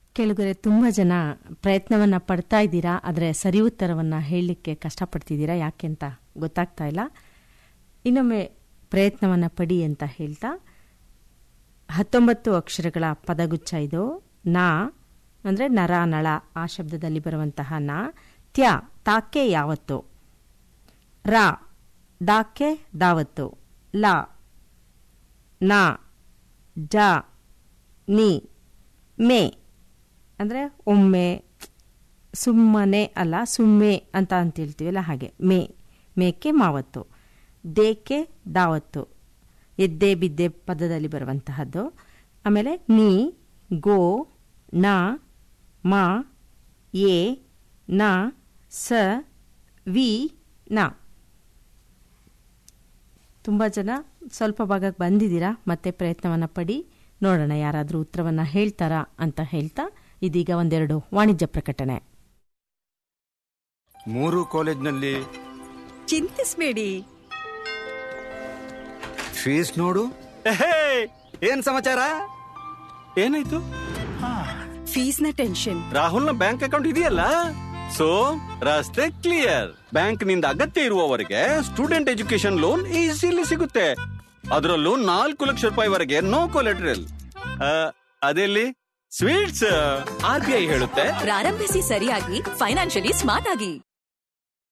ಕೆಳಗರೆ ತುಂಬ ಜನ ಪ್ರಯತ್ನವನ್ನ ಪಡ್ತಾ ಇದ್ದೀರಾ ಆದರೆ ಸರಿ ಉತ್ತರವನ್ನ ಹೇಳಲಿಕ್ಕೆ ಕಷ್ಟಪಡ್ತಿದ್ದೀರಾ ಯಾಕೆ ಅಂತ ಗೊತ್ತಾಗ್ತಾ ಇಲ್ಲ ಇನ್ನೊಮ್ಮೆ ಪ್ರಯತ್ನವನ್ನ ಪಡಿ ಅಂತ ಹೇಳ್ತಾ ಹತ್ತೊಂಬತ್ತು ಅಕ್ಷರಗಳ ಪದಗುಚ್ಛ ಇದು ನಾ ಅಂದರೆ ನರ ನಳ ಆ ಶಬ್ದದಲ್ಲಿ ಬರುವಂತಹ ನಾ ತ್ಯ ತಾಕೆ ಯಾವತ್ತು ರಾ ಡಾಕೆ ದಾವತ್ತು ಲಾ ನಾ ಜ ನೀ ಮೇ ಅಂದರೆ ಒಮ್ಮೆ ಸುಮ್ಮನೆ ಅಲ್ಲ ಸುಮ್ಮೆ ಅಂತ ಅಂತ ಹೇಳ್ತೀವಲ್ಲ ಹಾಗೆ ಮೇ ಮೇಕೆ ಮಾವತ್ತು ದೇಕೆ ದಾವತ್ತು ಎದ್ದೆ ಬಿದ್ದೆ ಪದದಲ್ಲಿ ಬರುವಂತಹದ್ದು ಆಮೇಲೆ ನೀ ಗೋ ನ ಮ ಎ ನ ಸ ವಿ ನ ತುಂಬ ಜನ ಸ್ವಲ್ಪ ಭಾಗಕ್ಕೆ ಬಂದಿದ್ದೀರಾ ಮತ್ತೆ ಪ್ರಯತ್ನವನ್ನ ಪಡಿ ನೋಡೋಣ ಯಾರಾದರೂ ಉತ್ತರವನ್ನ ಹೇಳ್ತಾರಾ ಅಂತ ಹೇಳ್ತಾ ಇದೀಗ ಒಂದೆರಡು ವಾಣಿಜ್ಯ ಪ್ರಕಟಣೆ ಮೂರು ಕಾಲೇಜ್ನಲ್ಲಿ ಚಿಂತಿಸ್ಬೇಡಿ ಫೀಸ್ ನೋಡು ಎಹೇ, ಏನ್ ಸಮಾಚಾರ ಏನಾಯ್ತು ಫೀಸ್ನ ಟೆನ್ಷನ್ ರಾಹುಲ್ನ ಬ್ಯಾಂಕ್ ಅಕೌಂಟ್ ಇದೆಯಲ್ಲ ಸೊ ರಸ್ತೆ ಕ್ಲಿಯರ್ ಬ್ಯಾಂಕ್ ನಿಂದ ಅಗತ್ಯ ಇರುವವರೆಗೆ ಸ್ಟೂಡೆಂಟ್ ಎಜುಕೇಶನ್ ಲೋನ್ ಈಸಿಲಿ ಸಿಗುತ್ತೆ ಅದರಲ್ಲೂ ನಾಲ್ಕು ಲಕ್ಷ ರೂಪಾಯಿವರೆಗೆ ನೋ ಕೊಲೆಟ್ರಲ್ ಅದೆಲ್ಲಿ ಸ್ವೀಟ್ಸ್ ಆರ್ ಬಿ ಐ ಹೇಳುತ್ತೆ ಪ್ರಾರಂಭಿಸಿ ಸರಿಯಾಗಿ ಫೈನಾನ್ಷಿಯಲಿ ಸ್ಮಾರ್ಟ್ ಆಗಿ